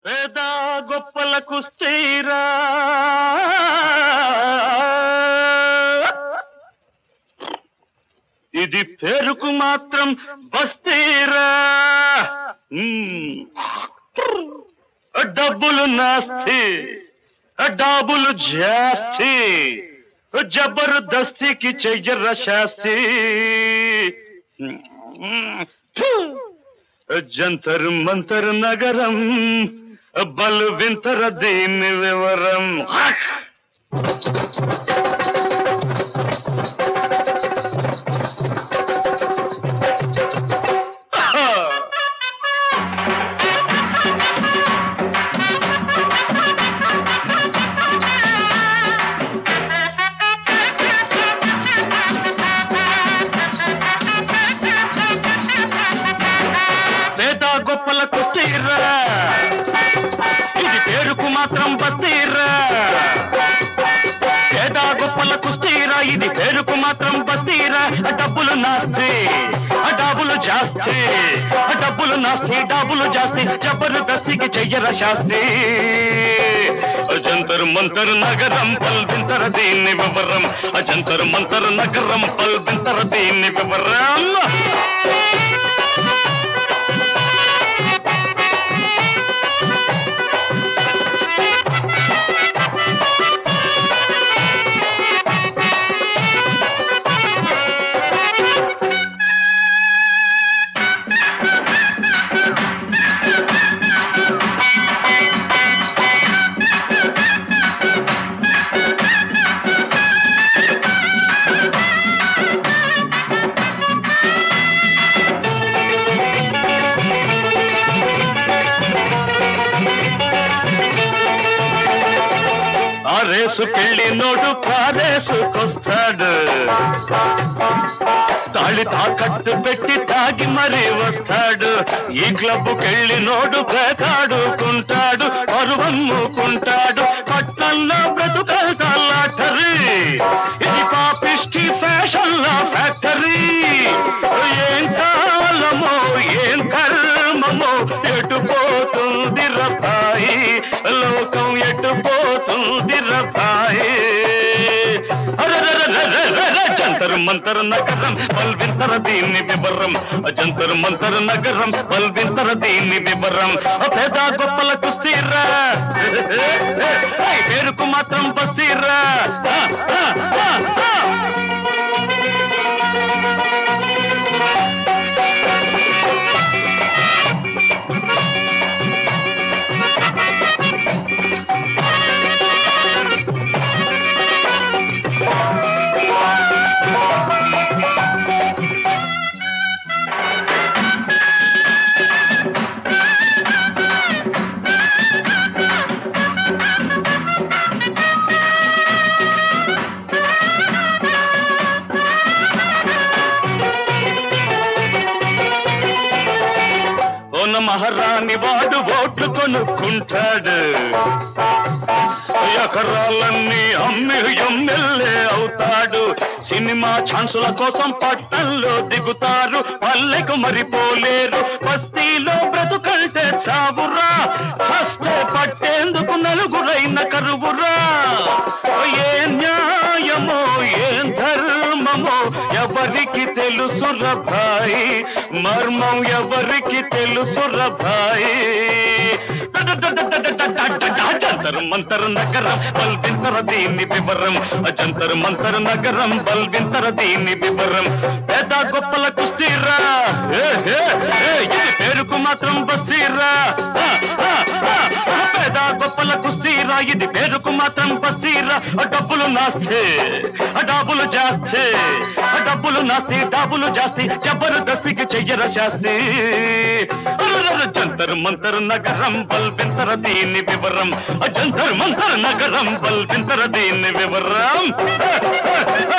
పేద గొప్పలకు స్థిరా ఇది పేరుకు మాత్రం బస్తీరా మ్మ్. డబ్బులు నాస్తి డబ్బులు జాస్తి జబర్దస్తికి చెయ్యర శాస్తి జంతర్ మంతర్ నగరం బలు వింతర దీని వివరం పేద గొప్పలకు తీరా ఇది పేరుకు మాత్రం బస్తీరా పేద గొప్పలకు తీరా ఇది పేరుకు మాత్రం బస్తీరా డబ్బులు నాస్తి డబ్బులు జాస్తి డబ్బులు నాస్తి డబ్బులు జాస్తి జబర్దస్తికి చెయ్యర శాస్తి అజంతర్ మంతర్ నగరం పల్వింతర దీన్ని వివరం అజంతర్ మంతర్ నగరం పల్వింతర దీన్ని వివరం ఆ రేసుకెళ్ళి నోడు కారేసుకొస్తాడు తాళి తాకట్టు పెట్టి తాగి మరీ వస్తాడు ఈ క్లబ్కెళ్ళి నోడు పేకాడుకుంటాడు పరువమ్ముకుంటాడు పట్టణంలో బ్రతుకల్లాటరీ ఇది పాపిష్టి ఫ్యాషన్ల ఫ్యాక్టరీ ఏం కాలమో ఏం కర్మమో ఎటు పోతుంది రబాయి లోకం ఎటు పోతుంది రబాయి జంతర్ మంతర్ నగరం పల్వింతర దీన్ని వివరం జంతర్ మంతర్ నగరం పల్వింతర దీన్ని వివరం పేద గొప్పలకు స్థిరా పేరుకు మాత్రం బస్తీరా ఓన మహారాణి వాడు ఓట్లు కొనుక్కుంటాడు ఎకరాలన్నీ అమ్మి ఎమ్మెల్యే అవుతాడు సినిమా ఛాన్సుల కోసం పట్టణంలో దిగుతారు పల్లెకు మరిపోలేరు బస్తీలో బ్రతుకంటే చావురా చస్తే పట్టేందుకు నలుగురైన కరువురా ఏ న్యాయమో ఏం ధర్మమో ఎవరికి తెలుసు రభాయి మర్మం ఎవరికి తెలుసు రభాయి జంతర్ మంతర్ నగరం బల్వింతర దీన్ని వివరం జంతర్ మంతర్ నగరం బల్వింతర దీన్ని వివరం పేద గొప్పలకు స్థిరా ఏ, ఏ, ఏ, ఇది పేరుకు మాత్రం బస్తీరా ఆ, ఆ, ఆ, ఆ, పేద గొప్పలకు స్థిరా ఇది పేరుకు మాత్రం బస్తీరా డబ్బులు నాస్తే డబ్బులు జాస్తే డబ్బులు నాస్తి డబ్బులు జాస్తి జబర్దస్తికి చెయ్యర శాస్తి జంతర్ మంతర్ నగరం బల్వింతర దీన్ని వివరం జంతర్ మంతర్ నగరం బల్వింతర దీన్ని వివరం